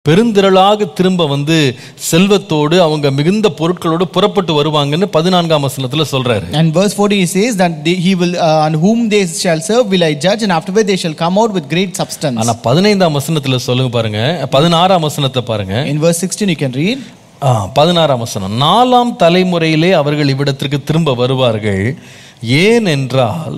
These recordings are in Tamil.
பெருந்திரளாக திரும்ப வந்து செல்வத்தோடு அவங்க மிகுந்த பொருட்களோடு புறப்பட்டு வருவாங்கன்னு பதினான்காம் வசனத்துல சொல்றாரு And verse 40 he says that they, he will, uh, and whom they shall serve will I judge, and afterward they shall come out with great substance. ஆனா பதினைந்தாம் வசனத்துல சொல்லுங்க பாருங்க பதினாறாம் வசனத்தை பாருங்க In verse 16 you can read. ஆ, பதினாறாம் வசனம் நாலாம் தலைமுறையிலே அவர்கள் இவ்விடத்திற்கு திரும்ப வருவார்கள் ஏனென்றால்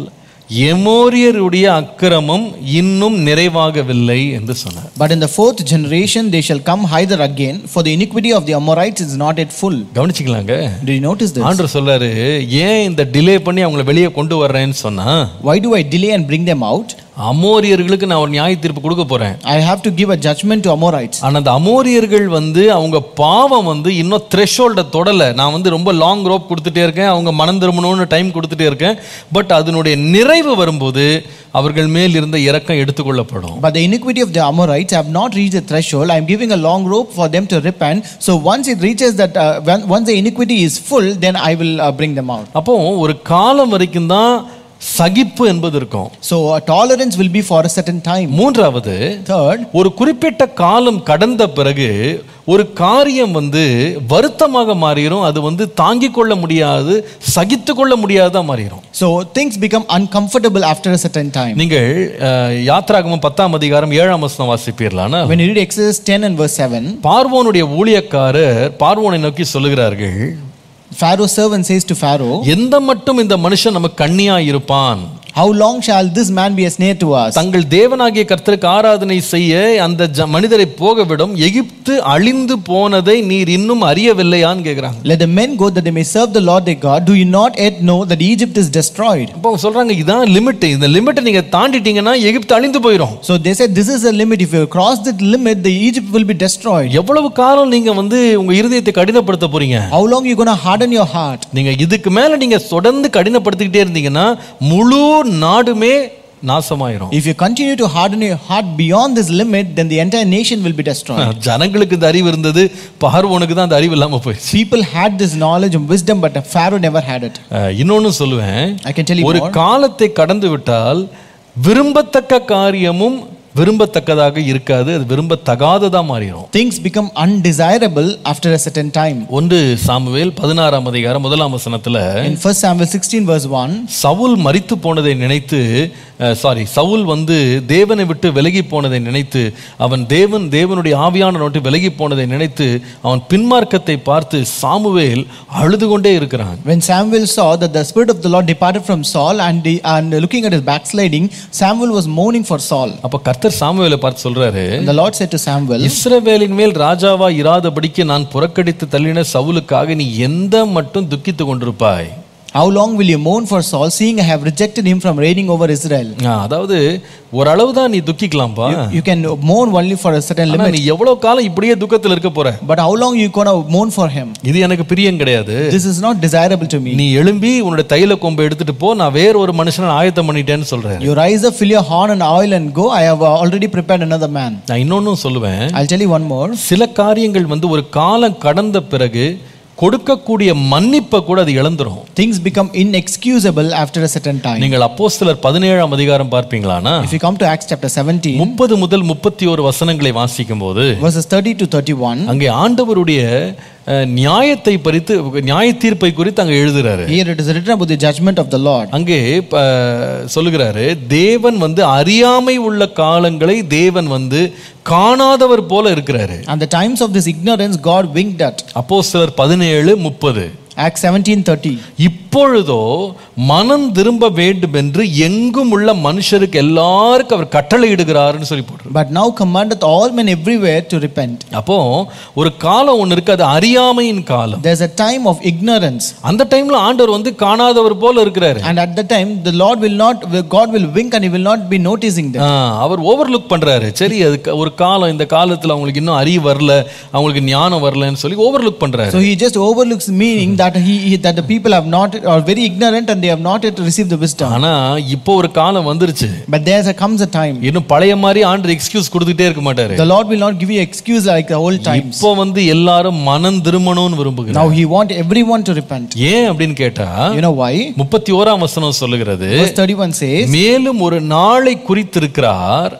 எமோரியருடைய அக்கிரமம் இன்னும் நிறைவாகவில்லை என்று சொன்னார் But in the fourth generation they shall come hither again, for the iniquity of the Amorites is not yet full. கவனிச்சிக்கலாங்க Did you notice this? ஆண்டவர் சொல்றாரு ஏன் இந்த டிலே பண்ணி அவங்கள வெளியே கொண்டு வர்றேன்னு சொன்னா Why do I delay and bring them out? அமோரியர்களுக்கு நான் ஒரு நியாய தீர்ப்பு கொடுக்க போறேன் I have to give a judgment to Amorites. ஆனா அந்த அமோரியர்கள் வந்து அவங்க பாவம் வந்து இன்னும் த்ரெஷோல்ட தொடல நான் வந்து ரொம்ப லாங் ரோப் கொடுத்துட்டே இருக்கேன் அவங்க மனம் திரும்பணும்னு டைம் கொடுத்துட்டே இருக்கேன் பட் அதனுடைய நிறைவு வரும்போது அவர்கள் மேல் இருந்த இரக்கம் எடுத்துக்கொள்ளப்படும் But the iniquity of the Amorites have not reached the threshold. I am giving a long rope for them to repent. So once it reaches that, uh, when, once the iniquity is full, then I will uh, bring them out. அப்போ ஒரு காலம் வரைக்கும் தான் சகிப்பு என்பது இருக்கும் So uh, tolerance will be for a certain time. மூன்றாவது Third, ஒரு குறிப்பிட்ட காலம் கடந்த பிறகு ஒரு காரியம் வந்து வருத்தமாக மாறிடும் அது வந்து தாங்கிக் கொள்ள முடியாது சகித்து கொள்ள முடியாததா மாறிடும் so things become uncomfortable after a certain time. நீங்கள் அஹ், யாத்ராகமம் பத்தாம் அதிகாரம் ஏழாம் வசனம் வாசிப்பீர்களானா When you read Exodus 10 and verse 7, பார்வோனுடைய ஊழியக்காரர் பார்வோனை நோக்கி சொல்லுகிறார்கள் Pharaoh's servant says to Pharaoh, எந்த மட்டும் இந்த மனுஷன் நமக்கு கண்ணியா இருப்பான் How long shall this man be a snare to us? தங்கள் தேவனாகிய கர்த்தருக்கு ஆராதனை செய்ய அந்த ஜ- மனிதரை போகவிடும் எகிப்து அழிந்து போனதை நீர் இன்னும் அறியவில்லையான்னு கேக்குறாங்க Let the men go that they may serve the Lord their God. Do you not yet know that Egypt is destroyed? அப்போ அவங்க சொல்றாங்க இதான் லிமிட் இந்த லிமிட்டை நீங்க தாண்டிட்டீங்கன்னா எகிப்து அழிந்து போயிடும் So they said, This is the limit. If you cross that limit, the Egypt will be destroyed. எவ்வளவு காலம் நீங்க வந்து உங்க இருதயத்தை கடினப்படுத்த போறீங்க How long you going to harden your heart? நீங்க இதுக்கு மேல நீங்க தொடர்ந்து கடினப்படுத்திக்கிட்டே இருந்தீங்கன்னா முழு நாடுமே நாசமாயிரும் If you continue to harden your heart beyond this limit, then the entire nation will be destroyed. ஜனங்களுக்கு இந்த அறிவு இருந்தது பார்வோனுக்கு தான் அந்த அறிவு இல்லாம போயிடுச்சு People had this knowledge and wisdom, but Pharaoh never had it. அஹ், இன்னொன்னு சொல்லுவேன் I can tell you ஒரு more. காலத்தை கடந்து விட்டால் விரும்பத்தக்க காரியமும் விரும்பத்தக்கதாக இருக்காது அது விரும்பத்தகாததா மாறிடும் Things become undesirable after a certain time. ஒன்று சாமுவேல் பதினாறாம் அதிகாரம் முதலாம் வசனத்துல In 1 Samuel 16, verse 1, சவுல் மரித்து போனதை நினைத்து சாரி சவுல் வந்து தேவனை விட்டு விலகி போனதை நினைத்து அவன் தேவன் தேவனுடைய ஆவியான நோட்டு விலகி போனதை நினைத்து அவன் பின்மார்க்கத்தை பார்த்து சாமுவேல் அழுது கொண்டே இருக்கிறான் when Samuel saw that the Spirit of the Lord departed from Saul and, the, and looking at his backsliding, Samuel was mourning for Saul. அப்ப கர்த்தர் சாமுவேலை பார்த்து சொல்றாரு And the Lord said to Samuel, இஸ்ரவேலின் மேல் ராஜாவா இராதபடிக்கு நான் புறக்கடித்து தள்ளின சவுலுக்காக நீ எந்த மட்டும் துக்கித்து கொண்டிருப்பாய் How long will you mourn for Saul, seeing I have rejected him from reigning over Israel? ஆ, அதாவது ஓரளவு தான் நீ துக்கிக்கலாம்ப்பா You can mourn only for a certain ஆனா limit, நீ எவ்வளவு காலம் இப்படியே துக்கத்தில் இருக்க போற but how long you gonna mourn for him? இது எனக்கு பிரியம் கிடையாது This is not desirable to me. நீ எழும்பி உன்னோட தைல கொம்பை எடுத்துட்டு போ நான் வேற ஒரு மனுஷனை ஆயத்தம் பண்ணிட்டேன்னு சொல்றேன் You rise up, fill your horn and oil, and go. I have uh, already prepared another man. நான் இன்னொன்னும் சொல்லுவேன் I'll tell you one more. சில காரியங்கள் வந்து ஒரு காலம் கடந்த பிறகு கொடுக்கக்கூடிய மன்னிப்பை கூட அது இழந்துரும் Things become inexcusable after a certain time. நீங்கள் அப்போஸ்தலர் பதினேழாம் அதிகாரம் பார்ப்பீங்களானா If you come to Acts chapter 17, முப்பது முதல் முப்பத்தி ஒரு வசனங்களை வாசிக்கும் போது verses 30 to 31, அங்கே ஆண்டவருடைய அஹ், நியாயத்தை பறித்து நியாய தீர்ப்பை குறித்து அங்க எழுதுறாரு here it is written about the judgment of the Lord. அங்கே ப- சொல்லுகிறாரு தேவன் வந்து அறியாமை உள்ள காலங்களை தேவன் வந்து காணாதவர் போல இருக்கிறாரு And the times of this ignorance, God winked at. அப்போஸ்தலர் பதினேழு முப்பது Acts 17:30. இப்பொழுதோ மனம் திரும்ப வேண்டும் என்று எங்கும் உள்ள மனுஷருக்கு எல்லாருக்கும் அவர் கட்டளையிடுகிறாருன்னு சொல்லி போட்டு But now commandeth all men everywhere to repent. அப்போ ஒரு காலம் ஒன்று இருக்கு அது அறியாமையின் காலம் There's a time of ignorance. அந்த டைம்ல ஆண்டவர் வந்து காணாதவர் போல இருக்கிறாரு And at that time, the Lord will not, God will wink and He will not be noticing them. ஆ, அவர் ஓவர்லுக் பண்றாரு சரி அதுக்கு ஒரு காலம் இந்த காலத்துல அவங்களுக்கு இன்னும் அறிவு வரல அவங்களுக்கு ஞானம் வரலன்னு சொல்லி ஓவர்லுக் பண்றாரு So He just overlooks meaning that he, he- that the people have not are very ignorant and they have not yet received the wisdom. ஆனா இப்போ ஒரு காலம் வந்துருச்சு But there comes a time. இன்னும் பழைய மாதிரி ஆண்டு எக்ஸ்கியூஸ் கொடுத்துட்டே இருக்க மாட்டாரு The Lord will not give you excuse like the old times. இப்போ வந்து எல்லாரும் மனம் திரும்பணும்னு விரும்புகிறார் Now He want everyone to repent. ஏன் அப்படின்னு கேட்டா You know why? முப்பத்தி ஓராம் வசனம் சொல்லுகிறது Verse 31 says, மேலும் ஒரு நாளை குறித்திருக்கிறார்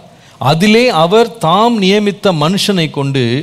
அதிலே அவர் தாம் நியமித்த மனுஷனை கொண்டு